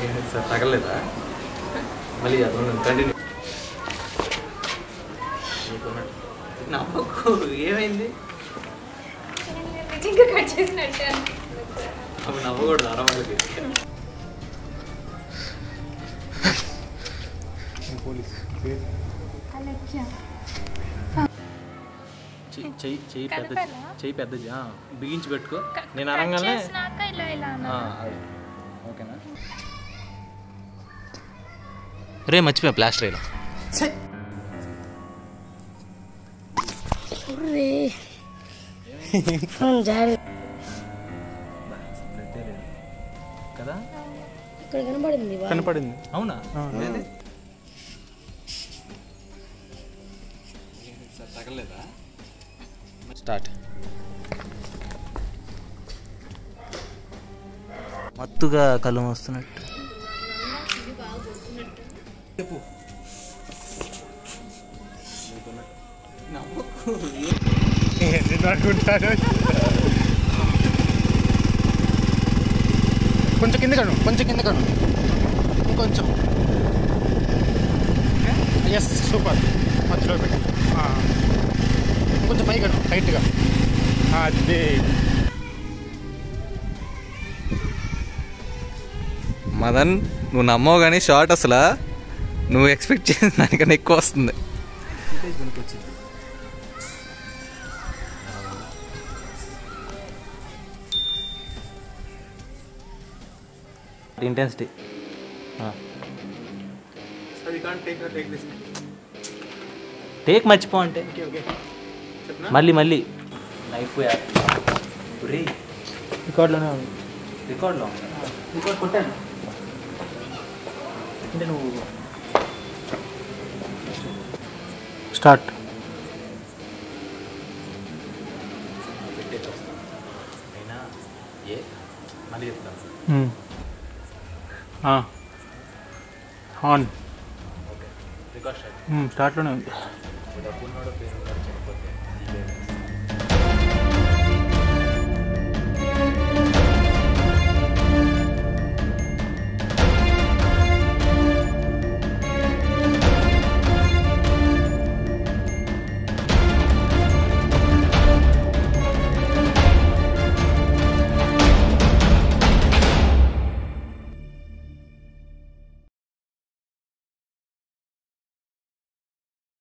Sir తగలేదా మళ్ళీ అతను continue నమ్మకు ఏమైంది నిజంగా కట్ చేసినట్టే అప్పుడు నవ్వకూడదు అరవలకి చెయ్యి చెయ్యి పెద్ద కనపడా? చెయ్యి పెద్దది ఆ, బిగించి పెట్టుకో నేను కట్ అనంగానే చేసినాక ఇలా ఇలా ఆ, అన్నా అది. ఓకేనా రే మర్చిపోయా ప్లాస్టర్ ఇలా కదా ఇక్కడ కనబడింది వా. కనపడింది అవునా స్టార్ట్ మత్తుగా కళ్ళు వస్తున్నట్టు నేను అనుకుంటాను కొంచెం కింద కను కొంచెం కింద కను ఇంకొంచెం ఎస్ సూపర్ మధ్యలో పెట్టి ఆ. కొంచెం పై కను టైట్గా అదే మదన్ నువ్వు నమ్మవు కానీ షార్ట్ అసలు నువ్వు ఎక్స్పెక్ట్ చేసిన దానికన్నా ఎక్కువ వస్తుంది ఇంటెన్సిటీ టేక్ మర్చిపో అంటే మళ్ళీ మళ్ళీ నైఫ్ రికార్డులోనే ఉంది రికార్డ్లో రికార్డ్ కొట్టాను అంటే నువ్వు స్టార్ట్ అయినా ఏ మళ్ళీ చెప్తాను ఆన్ ఓకే రికార్డ్ స్టార్ట్ స్టార్ట్లోనే ఉంది డబ్బున్నోడో పేరు